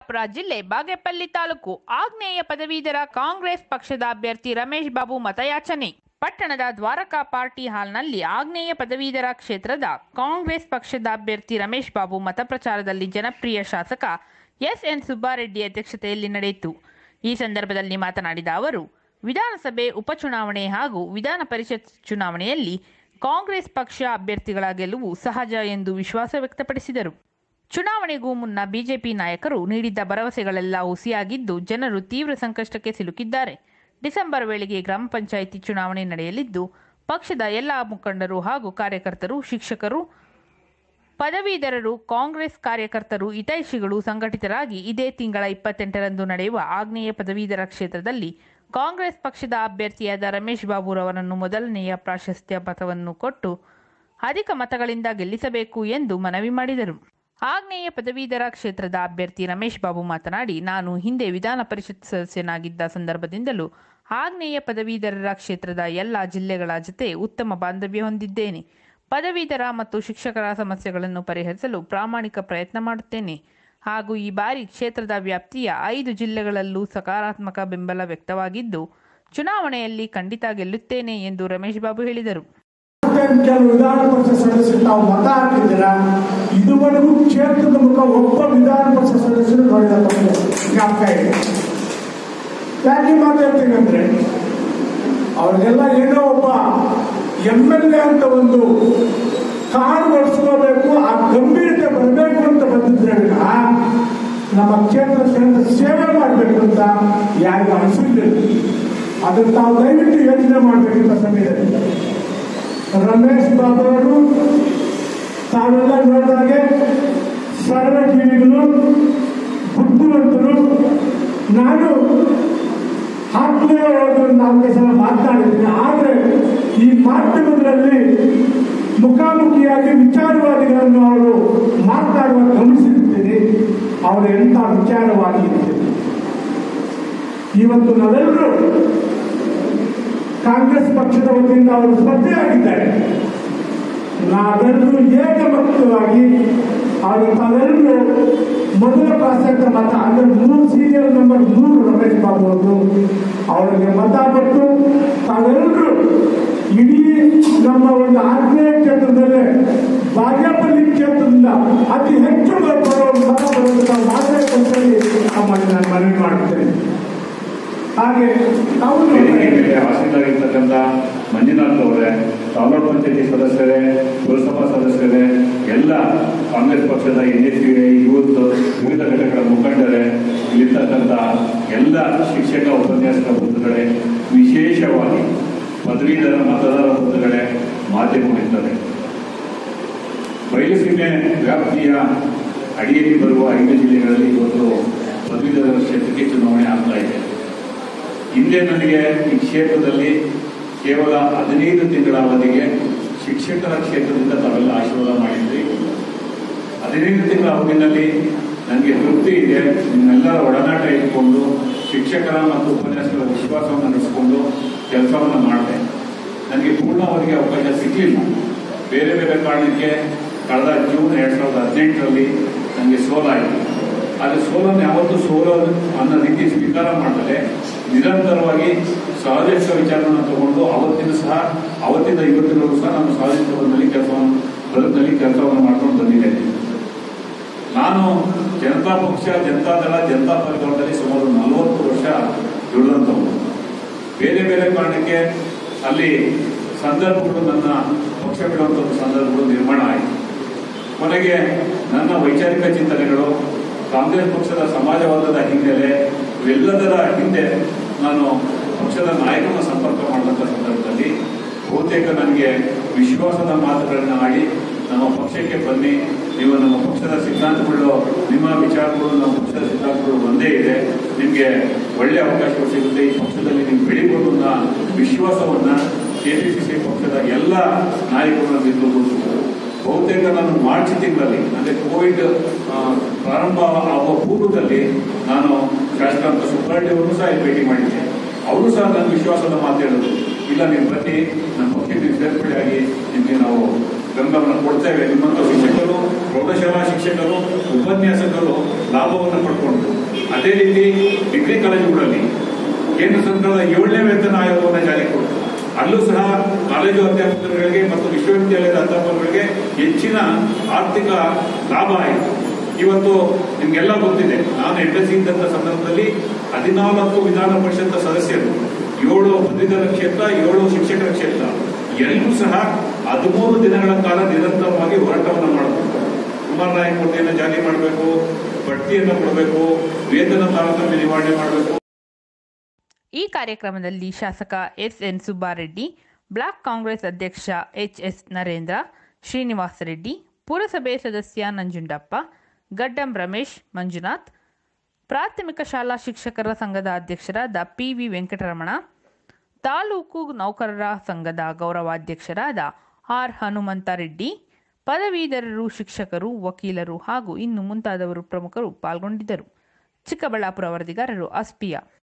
ಚಿಕ್ಕಬಳ್ಳಾಪುರ ಜಿಲ್ಲೆ ಬಾಗೇಪಲ್ಲಿ ತಾಲೂಕು ಆಗ್ನೇಯ ಪದವೀಧರ ಕಾಂಗ್ರೆಸ್ ಪಕ್ಷದ ಅಭ್ಯರ್ಥಿ ರಮೇಶ್ ಬಾಬು ಮತಯಾಚನೆ ಪಟ್ಟಣದ ದ್ವಾರಕಾ ಪಾರ್ಟಿ ಹಾಲ್ನಲ್ಲಿ ಆಗ್ನೇಯ ಪದವೀಧರ ಕ್ಷೇತ್ರದ ಕಾಂಗ್ರೆಸ್ ಪಕ್ಷದ ಅಭ್ಯರ್ಥಿ ರಮೇಶ್ ಬಾಬು ಮತಪ್ರಚಾರದಲ್ಲಿ ಜನಪ್ರಿಯ ಶಾಸಕ ಎಸ್ ಎನ್ ಸುಬ್ಬಾರೆಡ್ಡಿ ಅಧ್ಯಕ್ಷತೆಯಲ್ಲಿ ನಡೆಯಿತು ಈ ಸಂದರ್ಭದಲ್ಲಿ ಮಾತನಾಡಿದ ಅವರು ವಿಧಾನಸಭೆ ಉಪಚುನಾವಣೆ ಹಾಗೂ ವಿಧಾನ ಪರಿಷತ್ ಚುನಾವಣೆಯಲ್ಲಿ ಕಾಂಗ್ರೆಸ್ ಪಕ್ಷ ಅಭ್ಯರ್ಥಿಗಳ ಗೆಲುವು ಸಹಜ ಎಂದು ವಿಶ್ವಾಸ ವ್ಯಕ್ತಪಡಿಸಿದರು ಚುನಾವಣೆಗೂ ಮುನ್ನ ಬಿಜೆಪಿ ನಾಯಕರು ನೀಡಿದ್ದ ಭರವಸೆಗಳೆಲ್ಲ ಹುಸಿಯಾಗಿದ್ದು ಜನರು ತೀವ್ರ ಸಂಕಷ್ಟಕ್ಕೆ ಸಿಲುಕಿದ್ದಾರೆ ಡಿಸೆಂಬರ್ ವೇಳೆಗೆ ಗ್ರಾಮ ಪಂಚಾಯಿತಿ ಚುನಾವಣೆ ನಡೆಯಲಿದ್ದು ಪಕ್ಷದ ಎಲ್ಲ ಮುಖಂಡರು ಹಾಗೂ ಕಾರ್ಯಕರ್ತರು ಶಿಕ್ಷಕರು ಪದವೀಧರರು ಕಾಂಗ್ರೆಸ್ ಕಾರ್ಯಕರ್ತರು ಹಿತೈಷಿಗಳು ಸಂಘಟಿತರಾಗಿ ಇದೇ ತಿಂಗಳ ಇಪ್ಪತ್ತೆಂಟರಂದು ನಡೆಯುವ ಆಗ್ನೇಯ ಪದವೀಧರ ಕ್ಷೇತ್ರದಲ್ಲಿ ಕಾಂಗ್ರೆಸ್ ಪಕ್ಷದ ಅಭ್ಯರ್ಥಿಯಾದ ರಮೇಶ್ ಬಾಬುರವರನ್ನು ಮೊದಲನೆಯ ಪ್ರಾಶಸ್ತ್ಯ ಮತವನ್ನು ಕೊಟ್ಟು ಅಧಿಕ ಮತಗಳಿಂದ ಗೆಲ್ಲಿಸಬೇಕು ಎಂದು ಮನವಿ ಮಾಡಿದರು ಆಗ್ನೇಯ ಪದವೀಧರ ಕ್ಷೇತ್ರದ ಅಭ್ಯರ್ಥಿ ರಮೇಶ್ ಬಾಬು ಮಾತನಾಡಿ ನಾನು ಹಿಂದೆ ವಿಧಾನ ಪರಿಷತ್ ಸದಸ್ಯನಾಗಿದ್ದ ಸಂದರ್ಭದಿಂದಲೂ ಆಗ್ನೇಯ ಪದವೀಧರರ ಕ್ಷೇತ್ರದ ಎಲ್ಲ ಜಿಲ್ಲೆಗಳ ಜತೆ ಉತ್ತಮ ಬಾಂಧವ್ಯ ಹೊಂದಿದ್ದೇನೆ ಪದವೀಧರ ಮತ್ತು ಶಿಕ್ಷಕರ ಸಮಸ್ಯೆಗಳನ್ನು ಪರಿಹರಿಸಲು ಪ್ರಾಮಾಣಿಕ ಪ್ರಯತ್ನ ಮಾಡುತ್ತೇನೆ ಹಾಗೂ ಈ ಬಾರಿ ಕ್ಷೇತ್ರದ ವ್ಯಾಪ್ತಿಯ ಐದು ಜಿಲ್ಲೆಗಳಲ್ಲೂ ಸಕಾರಾತ್ಮಕ ಬೆಂಬಲ ವ್ಯಕ್ತವಾಗಿದ್ದು ಚುನಾವಣೆಯಲ್ಲಿ ಖಂಡಿತ ಗೆಲ್ಲುತ್ತೇನೆ ಎಂದು ರಮೇಶ್ ಬಾಬು ಹೇಳಿದರು ಕೆಲವು ವಿಧಾನ ಪರಿಷತ್ ಸದಸ್ಯರು ತಾವು ಮತ ಹಾಕಿದ್ದೀರಾ ಇದುವರೆಗೂ ಕ್ಷೇತ್ರದ ಮುಖ ಒಬ್ಬ ವಿಧಾನ ಪರಿಷತ್ ಸದಸ್ಯರು ನೋಡಿದ ತಮಗೆ ಜ್ಞಾಪಕ ಇದೆ ಯಾಕೆ ಈ ಮಾತು ಹೇಳ್ತೀನಿ ಅಂದ್ರೆ ಅವ್ರಿಗೆಲ್ಲ ಏನೋ ಒಬ್ಬ ಎಂ ಎಲ್ ಎ ಅಂತ ಒಂದು ಕಾರ್ಡ್ ಬಳಸ್ಕೋಬೇಕು ಆ ಗಂಭೀರತೆ ಬರಬೇಕು ಅಂತ ಬಂದಿದ್ರೆ ವಿನಃ ನಮ್ಮ ಕ್ಷೇತ್ರ ಕ್ಷೇತ್ರ ಸೇವೆ ಮಾಡಬೇಕು ಅಂತ ಯಾರಿಗೂ ಅನಿಸಿರ್ಲಿಲ್ಲ ಅದನ್ನು ತಾವು ದಯವಿಟ್ಟು ಯೋಚನೆ ಮಾಡಬೇಕಿಂತ ಸಮಯದಲ್ಲಿ ರಮೇಶ್ ಬಾಬು ಅವರು ತಾವೆಲ್ಲ ನೋಡಿದಾಗೆ ಸರಳ ಜೀವಿಗಳು ಬುದ್ಧಿವಂತರು ನಾನು ಹಾಕಲೇ ಹೋದ್ರು ನಾಲ್ಕು ಸಲ ಮಾತನಾಡಿದ್ದೀನಿ ಆದರೆ ಈ ಮಾಧ್ಯಮಗಳಲ್ಲಿ ಮುಖಾಮುಖಿಯಾಗಿ ವಿಚಾರವಾದಿಗಳನ್ನು ಅವರು ಮಾತನಾಡುವ ಗಮನಿಸಿರ್ತೀನಿ ಅವರು ಎಂಥ ವಿಚಾರವಾದಿ ಇರ್ತಾರೆ. ಇವತ್ತು ನಾವೆಲ್ಲರೂ ಕಾಂಗ್ರೆಸ್ ಪಕ್ಷದ ವತಿಯಿಂದ ಅವರು ಸ್ಪರ್ಧೆಯಾಗಿದ್ದಾರೆ ನಾವೆಲ್ಲರೂ ಏಕಮುಕ್ತವಾಗಿ ಅವರು ತಾವೆಲ್ಲರೂ ಮೊದಲ ಪ್ರಾಸಕ್ತ ಮತ ಅಂದ್ರೆ ಮೂರು ಸೀರಿಯಲ್ ನಂಬರ್ ಮೂರು ರಮೇಶ್ ಬಾಬು ಅವರು ಅವರಿಗೆ ಮತ ಕೊಟ್ಟು ತಾವೆಲ್ಲರೂ ಇಡೀ ನಮ್ಮ ಒಂದು ಆಗ್ನೇಯ ಕ್ಷೇತ್ರದಲ್ಲೇ ಬಾಗೇಪಲ್ಲಿ ಕ್ಷೇತ್ರದಿಂದ ಅತಿ ಹೆಚ್ಚು ಬರುವ ಮತ ಬರುವಂತ ನಾವು ಮಾಡಬೇಕು ಅಂತೇಳಿ ನಮ್ಮಲ್ಲಿ ನಾನು ಮನವಿ ಮಾಡುತ್ತೇನೆ ಹಾಗೆ ತಾವು ವೇದಿಕೆ ಹಾಸನದಾಗಿರ್ತಕ್ಕಂಥ ಮಂಜುನಾಥ್ ಅವರೇ ತಾಲೂಕು ಪಂಚಾಯತಿ ಸದಸ್ಯರೇ ಪುರಸಭಾ ಸದಸ್ಯರೇ ಎಲ್ಲ ಕಾಂಗ್ರೆಸ್ ಪಕ್ಷದ ಎನ್ ಎಸ್ ಯೂತ್ ವಿವಿಧ ಘಟಕಗಳ ಮುಖಂಡರೇ ಇಲ್ಲಿರ್ತಕ್ಕಂಥ ಎಲ್ಲ ಶಿಕ್ಷಕ ಉಪನ್ಯಾಸಕ ಬಂಧುಗಳೇ ವಿಶೇಷವಾಗಿ ಪದವೀಧರ ಮತದಾರ ಬಂಧುಗಳೇ ಮಾಧ್ಯಮಗಳಿದ್ದಾರೆ ಬಯಲುಸೀಮೆ ವ್ಯಾಪ್ತಿಯ ಅಡಿಯಲ್ಲಿ ಬರುವ ಐದು ಜಿಲ್ಲೆಗಳಲ್ಲಿ ಇವತ್ತು ಪದವೀಧರ ಕ್ಷೇತ್ರಕ್ಕೆ ಚುನಾವಣೆ ಆಗ್ತಾ ಇದೆ ಹಿಂದೆ ನನಗೆ ಈ ಕ್ಷೇತ್ರದಲ್ಲಿ ಕೇವಲ ಹದಿನೈದು ತಿಂಗಳ ಅವಧಿಗೆ ಶಿಕ್ಷಕರ ಕ್ಷೇತ್ರದಿಂದ ತಾವೆಲ್ಲ ಆಶೀರ್ವಾದ ಮಾಡಿದ್ರಿ ಹದಿನೈದು ತಿಂಗಳ ಅವಧಿನಲ್ಲಿ ನನಗೆ ತೃಪ್ತಿ ಇದೆ ನಿಮ್ಮೆಲ್ಲರ ಒಡನಾಟ ಇಟ್ಕೊಂಡು ಶಿಕ್ಷಕರ ಮತ್ತು ಉಪನ್ಯಾಸಕರ ವಿಶ್ವಾಸವನ್ನು ನಡೆಸಿಕೊಂಡು ಕೆಲಸವನ್ನು ಮಾಡಿದೆ ನನಗೆ ಪೂರ್ಣ ಅವಧಿಗೆ ಅವಕಾಶ ಸಿಗಲಿಲ್ಲ ಬೇರೆ ಬೇರೆ ಕಾರಣಕ್ಕೆ ಕಳೆದ ಜೂನ್ ಎರಡು ಸಾವಿರದ ಹದಿನೆಂಟರಲ್ಲಿ ನನಗೆ ಸೋಲಾಯಿತು ಆದರೆ ಸೋಲನ್ನು ಯಾವತ್ತೂ ಸೋಲು ಅನ್ನೋ ರೀತಿ ಸ್ವೀಕಾರ ಮಾಡದೆ ನಿರಂತರವಾಗಿ ಸಾರ್ವಜನಿಕ ವಿಚಾರವನ್ನು ತಗೊಂಡು ಅವತ್ತಿನ ಸಹ ಅವತ್ತಿನ ಇವತ್ತಿನವರೆಗೂ ಸಹ ನಾನು ಸಾರ್ವಜನಿಕ ಬದುಕಿನಲ್ಲಿ ಕೆಲಸವನ್ನು ಬದುಕಿನಲ್ಲಿ ಕೆಲಸವನ್ನು ಮಾಡ್ಕೊಂಡು ಬಂದಿದ್ದೇನೆ ನಾನು ಜನತಾ ಪಕ್ಷ ಜನತಾದಳ ಜನತಾ ಪರಿವಾರದಲ್ಲಿ ಸುಮಾರು ನಲವತ್ತು ವರ್ಷ ದುಡಿದಂಥವು ಬೇರೆ ಬೇರೆ ಕಾರಣಕ್ಕೆ ಅಲ್ಲಿ ಸಂದರ್ಭಗಳು ನನ್ನ ಪಕ್ಷ ಬಿಡುವಂಥ ಒಂದು ಸಂದರ್ಭಗಳು ನಿರ್ಮಾಣ ಆಯಿತು ಕೊನೆಗೆ ನನ್ನ ವೈಚಾರಿಕ ಚಿಂತನೆಗಳು ಕಾಂಗ್ರೆಸ್ ಪಕ್ಷದ ಸಮಾಜವಾದದ ಹಿನ್ನೆಲೆ ಇವೆಲ್ಲದರ ಹಿಂದೆ ನಾನು ಪಕ್ಷದ ನಾಯಕನ ಸಂಪರ್ಕ ಮಾಡಿದಂಥ ಸಂದರ್ಭದಲ್ಲಿ ಬಹುತೇಕ ನನಗೆ ವಿಶ್ವಾಸದ ಮಾತುಗಳನ್ನು ಆಡಿ ನಮ್ಮ ಪಕ್ಷಕ್ಕೆ ಬನ್ನಿ ನೀವು ನಮ್ಮ ಪಕ್ಷದ ಸಿದ್ಧಾಂತಗಳು ನಿಮ್ಮ ವಿಚಾರಗಳು ನಮ್ಮ ಪಕ್ಷದ ಸಿದ್ಧಾಂತಗಳು ಒಂದೇ ಇದೆ ನಿಮಗೆ ಒಳ್ಳೆಯ ಅವಕಾಶಗಳು ಸಿಗುತ್ತೆ ಈ ಪಕ್ಷದಲ್ಲಿ ನೀವು ಬೆಳಿಬೋದು ಅನ್ನೋ ವಿಶ್ವಾಸವನ್ನು ಕೆ ಪಿ ಸಿ ಸಿ ಪಕ್ಷದ ಎಲ್ಲ ನಾಯಕರು ನನಗೆ ತೋರಿಸಿದರು ಬಹುತೇಕ ನಾನು ಮಾರ್ಚ್ ತಿಂಗಳಲ್ಲಿ ಅಂದರೆ ಕೋವಿಡ್ ಆ, ಪ್ರಾರಂಭ ಆಗುವ ಪೂರ್ವದಲ್ಲಿ ನಾನು ಶಾಸಕಾಂತ ಸುಬ್ಬಾರೆಡ್ಡಿ ಅವರನ್ನು ಸಹ ಇಲ್ಲಿ ಭೇಟಿ ಮಾಡಿದ್ದೆ ಅವರು ಸಹ ನನ್ನ ವಿಶ್ವಾಸದ ಮಾತು ಹೇಳಿದ್ರು ಇಲ್ಲ ನೀವು ಬನ್ನಿ ನಮ್ಮ ಪಕ್ಷಕ್ಕೆ ಸೇರ್ಪಡೆಯಾಗಿ ನಿಮಗೆ ನಾವು ಬೆಂಬಲವನ್ನು ಕೊಡ್ತೇವೆ ನಿಮ್ಮಂಥ ಶಿಕ್ಷಕರು ಪ್ರೌಢಶಾಲಾ ಶಿಕ್ಷಕರು ಉಪನ್ಯಾಸಕರು ಲಾಭವನ್ನು ಪಡ್ಕೊಂಡು ಅದೇ ರೀತಿ ಡಿಗ್ರಿ ಕಾಲೇಜುಗಳಲ್ಲಿ ಕೇಂದ್ರ ಸರ್ಕಾರದ ಏಳನೇ ವೇತನ ಆಯೋಗವನ್ನು ಜಾರಿಗೆ ಕೊಡ್ತು ಅಲ್ಲೂ ಸಹ ಕಾಲೇಜು ಅಧ್ಯಾಪಕರುಗಳಿಗೆ ಮತ್ತು ವಿಶ್ವವಿದ್ಯಾಲಯದ ಅಧ್ಯಾಪಕರಿಗೆ ಹೆಚ್ಚಿನ ಆರ್ಥಿಕ ಲಾಭ ಆಯಿತು ಇವತ್ತು ನಿಮ್ಗೆಲ್ಲ ಗೊತ್ತಿದೆ ನಾನು ಎಂ ಎಸ್ ಇದ್ದಂತ ಸಂದರ್ಭದಲ್ಲಿ ಹದಿನಾಲ್ಕು ವಿಧಾನ ಪರಿಷತ್ ಸದಸ್ಯರು ಏಳು ಪದವೀಧರ ಕ್ಷೇತ್ರ ಏಳು ಶಿಕ್ಷಕರ ಕ್ಷೇತ್ರ ಎಲ್ಲರೂ ಸಹ ಹದಿಮೂರು ದಿನಗಳ ಕಾಲ ನಿರಂತರವಾಗಿ ಹೋರಾಟವನ್ನು ಮಾಡಬೇಕು ಕುಮಾರ ನಾಯಕ್ ವರದಿಯನ್ನು ಜಾರಿ ಮಾಡಬೇಕು ಬಡ್ತಿಯನ್ನು ಕೊಡಬೇಕು ವೇತನ ತಾರತಮ್ಯ ನಿವಾರಣೆ ಮಾಡಬೇಕು ಈ ಕಾರ್ಯಕ್ರಮದಲ್ಲಿ ಶಾಸಕ S N Subbareddy block Congress ಅಧ್ಯಕ್ಷ ಎಚ್ ಎಸ್ ನರೇಂದ್ರ ಶ್ರೀನಿವಾಸ ರೆಡ್ಡಿ ಪುರಸಭೆ ಸದಸ್ಯ ನಂಜುಂಡಪ್ಪ ಗಡ್ಡಂ ರಮೇಶ್ ಮಂಜುನಾಥ್ ಪ್ರಾಥಮಿಕ ಶಾಲಾ ಶಿಕ್ಷಕರ ಸಂಘದ ಅಧ್ಯಕ್ಷರಾದ ಪಿ ವಿ ವೆಂಕಟರಮಣ ತಾಲೂಕು ನೌಕರರ ಸಂಘದ ಗೌರವಾಧ್ಯಕ್ಷರಾದ ಆರ್ ಹನುಮಂತ ರೆಡ್ಡಿ ಪದವೀಧರರು ಶಿಕ್ಷಕರು ವಕೀಲರು ಹಾಗೂ ಇನ್ನು ಮುಂತಾದವರು ಪ್ರಮುಖರು ಪಾಲ್ಗೊಂಡಿದ್ದರು ಚಿಕ್ಕಬಳ್ಳಾಪುರ ವರದಿಗಾರರು ಅಸ್ಪಿಯಾ